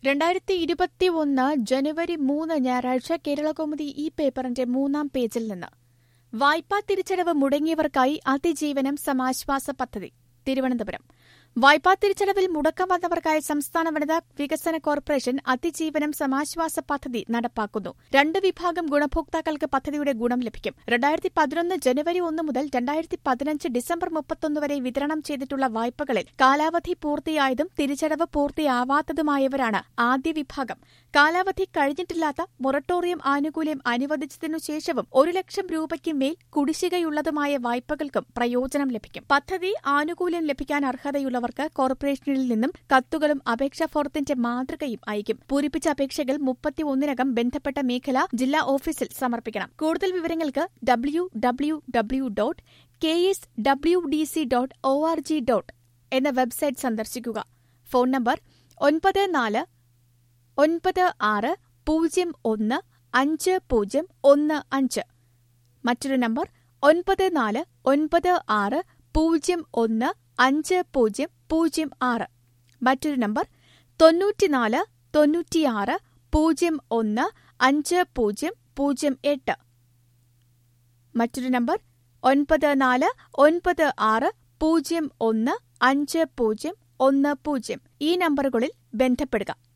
രണ്ടായിരത്തി ഇരുപത്തിയൊന്ന് ജനുവരി മൂന്ന് ഞായറാഴ്ച കേരളകൗമുദി ഈ പേപ്പറിന്റെ മൂന്നാം പേജിൽ നിന്ന് വായ്പാ തിരിച്ചടവ് മുടങ്ങിയവർക്കായി അതിജീവനം സമാശ്വാസ പദ്ധതി തിരുവനന്തപുരം വായ്പാ തിരിച്ചടവിൽ മുടക്കം വന്നവർക്കായി സംസ്ഥാന വനിതാ വികസന കോർപ്പറേഷൻ അതിജീവനം സമാശ്വാസ പദ്ധതി നടപ്പാക്കുന്നു രണ്ട് വിഭാഗം ഗുണഭോക്താക്കൾക്ക് പദ്ധതിയുടെ ഗുണം ലഭിക്കും രണ്ടായിരത്തി പതിനൊന്ന് ജനുവരി ഒന്ന് മുതൽ രണ്ടായിരത്തി പതിനഞ്ച് ഡിസംബർ മുപ്പത്തൊന്ന് വരെ വിതരണം ചെയ്തിട്ടുള്ള വായ്പകളിൽ കാലാവധി പൂർത്തിയായതും തിരിച്ചടവ് പൂർത്തിയാവാത്തതുമായവരാണ് ആദ്യ വിഭാഗം കാലാവധി കഴിഞ്ഞിട്ടില്ലാത്ത മൊറട്ടോറിയം ആനുകൂല്യം അനുവദിച്ചതിനു ശേഷവും ഒരു ലക്ഷം രൂപയ്ക്ക് മേൽ കുടിശ്ശികയുള്ളതുമായ വായ്പകൾക്കും പ്രയോജനം ലഭിക്കും പദ്ധതി ആനുകൂല്യം ലഭിക്കാൻ അർഹതയുള്ളവർക്ക് കോർപ്പറേഷനിൽ നിന്നും കത്തുകളും അപേക്ഷാ ഫോറത്തിന്റെ മാതൃകയും അയക്കും പൂരിപ്പിച്ച അപേക്ഷകൾ മുപ്പത്തിയൊന്നിനകം ബന്ധപ്പെട്ട മേഖല ജില്ലാ ഓഫീസിൽ സമർപ്പിക്കണം കൂടുതൽ വിവരങ്ങൾക്ക് W W W dot K S W D C dot O R G dot എന്ന വെബ്സൈറ്റ് സന്ദർശിക്കുക ഫോൺ നമ്പർ ഒൻപത് നാല് ഒൻപത് ആറ് പൂജ്യം ഒന്ന് അഞ്ച് പൂജ്യം ഒന്ന് അഞ്ച് മറ്റൊരു നമ്പർ ഒൻപത് നാല് ഒൻപത് ആറ് പൂജ്യം ഒന്ന് അഞ്ച് പൂജ്യം പൂജ്യം ആറ് മറ്റൊരു നമ്പർ തൊണ്ണൂറ്റിനാല് തൊണ്ണൂറ്റിയാറ് പൂജ്യം ഒന്ന് അഞ്ച് പൂജ്യം പൂജ്യം എട്ട് മറ്റൊരു നമ്പർ ഒൻപത് നാല് ഒൻപത് ആറ് പൂജ്യം ഒന്ന് അഞ്ച് പൂജ്യം ഒന്ന് പൂജ്യം ഈ നമ്പറുകളിൽ ബന്ധപ്പെടുക